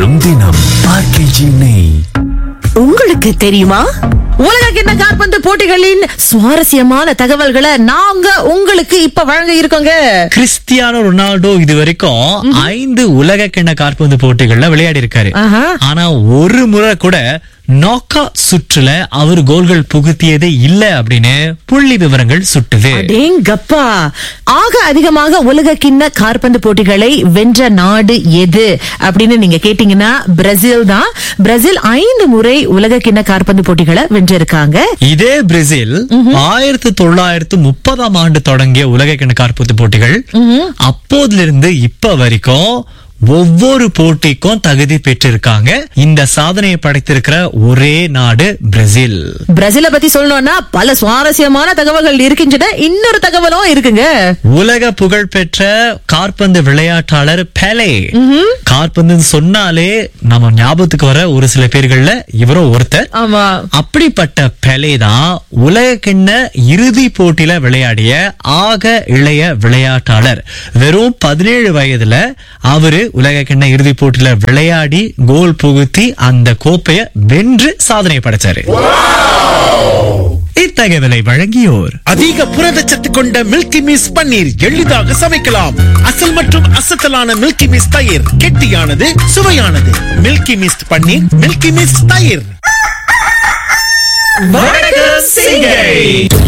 தினம் தினம் ஆர்கேஜி நெய் உங்களுக்கு தெரியுமா உலக கிண்ண காற்பந்து போட்டிகளின் சுவாரஸ்யமான தகவல்களை நாங்க உங்களுக்கு இப்ப வழங்க இருக்கோங்க கிறிஸ்டியானோ ரொனால்டோ இது வரைக்கும் ஐந்து உலக கிண்ண காற்பந்து போட்டிகள்ல விளையாடி இருக்காரு ஆஹா. ஆனா ஒரு முறை கூட நாக்கா சுற்றுல அவர் கோல்கள் புகுத்தியதே இல்ல அப்படின்னு புள்ளி விவரங்கள் சுட்டுது அடேங்கப்பா ஆக அதிகமாக உலக கிண்ண காற்பந்து போட்டிகளை வென்ற நாடு எது அப்படின்னு நீங்க கேட்டீங்கன்னா பிரேசில் தான் பிரேசில் ஐந்து முறை உலக கிண்ண காற்பந்து போட்டிகளை வென்றிருக்காங்க இதே பிரேசில் ஆயிரத்தி தொள்ளாயிரத்து முப்பதாம் ஆண்டு தொடங்கிய உலக கிண்ண காற்பந்து போட்டிகள் அப்போதிலிருந்து இப்ப வரைக்கும் ஒவ்வொரு போட்டிக்கும் தகுதி பெற்றிருக்காங்க இந்த சாதனையை படைத்திருக்கிற ஒரே நாடு பிரேசில் பிரேசில பத்தி சொல்லணும்னா பல சுவாரஸ்யமான தகவல்கள் இருக்கின்றன இன்னொரு தகவலும் இருக்குங்க உலக புகழ்பெற்ற காற்பந்து விளையாட்டாளர் பெலே காற்பந்து சொன்னாலே நம்ம ஞாபகத்துக்கு வர ஒரு சில பேர்கள்ல இவரும் ஒருத்தர் ஆமா அப்படிப்பட்ட பெலே தான் உலக கிண்ண இறுதி போட்டியில விளையாடிய ஆக இளைய விளையாட்டாளர் வெறும் பதினேழு வயதுல அவரு உலக கிண்ண இறுதி போட்டியில விளையாடி கோல் புகுத்தி அந்த கோப்பைய வென்று சாதனை படைச்சாரு இத்தகவலை வழங்கியோர் அதிக புரதச்சத்து கொண்ட மில்கி மிஸ் பன்னீர் எளிதாக சமைக்கலாம் அசல் மற்றும் அசத்தலான மில்கி மிஸ் தயிர் கெட்டியானது சுவையானது Milky Mist paneer Milky Mist தயிர் வணக்கம் சிங்கை